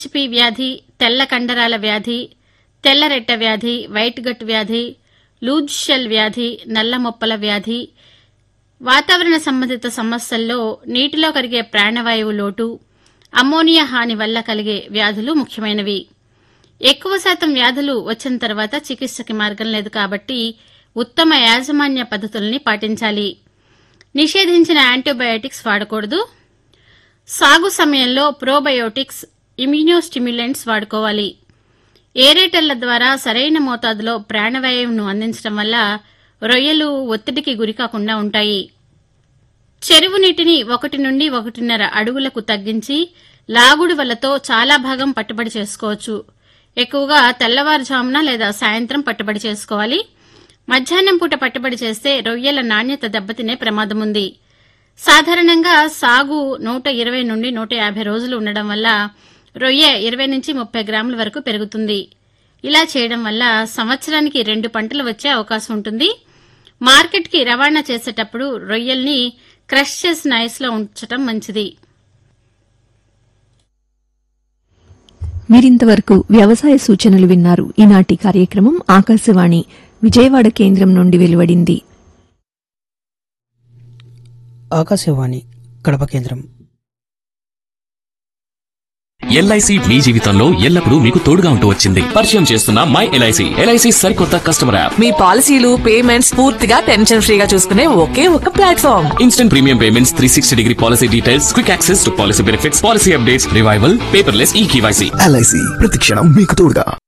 HP వ్యాధి తెల్ల కండరాల వ్యాధి తెల్లరెట్ట వ్యాధి వైట్ గట్ వ్యాధి లూజ్ షెల్ వ్యాధి నల్ల మొప్పల వ్యాధి వాతావరణ సంబంధిత సమస్యల్లో నీటిలో కరిగే ప్రాణవాయువు లోటు అమ్మోనియా హాని వల్ల కలిగే వ్యాధులు ముఖ్యమైనవి ఎక్కువ శాతం వ్యాధులు వచ్చిన తర్వాత చికిత్సకి మార్గం లేదు కాబట్టి ఉత్తమ యాజమాన్య పద్ధతుల్ని పాటించాలి నిషేధించిన యాంటీబయాటిక్స్ వాడకూడదు సాగు సమయంలో ప్రోబయోటిక్స్ ఇమ్యూనోస్టిమ్యులెంట్స్ వాడుకోవాలి ఏరేటర్ల ద్వారా సరైన మోతాదులో ప్రాణవాయువును అందించడం వల్ల రొయ్యలు ఒత్తిడికి గురికాకుండా ఉంటాయి చెరువు నీటిని ఒకటి నుండి ఒకటిన్నర అడుగులకు తగ్గించి లాగుడు వలతో చాలా భాగం పట్టుబడి చేసుకోవచ్చు ఎక్కువగా తెల్లవారుజామున లేదా సాయంత్రం పట్టుబడి చేసుకోవాలి మధ్యాహ్నం పూట పట్టుబడి చేస్తే రొయ్యల నాణ్యత దెబ్బతినే ప్రమాదం ఉంది సాధారణంగా సాగు నూట ఇరవై నుండి నూట యాభై రోజులు ఉండడం వల్ల రొయ్య ఇరవై నుంచి ముప్పై గ్రాముల వరకు పెరుగుతుంది ఇలా చేయడం వల్ల సంవత్సరానికి రెండు పంటలు వచ్చే అవకాశం ఉంటుంది మార్కెట్కి రవాణా చేసేటప్పుడు రొయ్యల్ని క్రష్ చేసిన ఐస్లో ఉంచడం మంచిది మీరింతవరకు వ్యవసాయ సూచనలు విన్నారు ఈనాటి కార్యక్రమం ఆకాశవాణి విజయవాడ కేంద్రం నుండి వెలువడింది ఆకాశవాణి కడప కేంద్రం ఎల్ఐసి మీ జీవితంలో ఎల్లప్పుడూ మీకు తోడుగా ఉంటూ వచ్చింది పరిచయం చేస్తున్న మై ఎల్ఐసి ఎల్ఐసి సరికొత్త కస్టమర్ యాప్ మీ పాలసీలు పేమెంట్స్ పూర్తిగా టెన్షన్ ఫ్రీగా చూసుకునే ఒకే ఒక platform instant premium payments three sixty degree policy details quick access to policy benefits policy updates revival paperless e KYC LIC ప్రతిక్షణం మీకు తోడుగా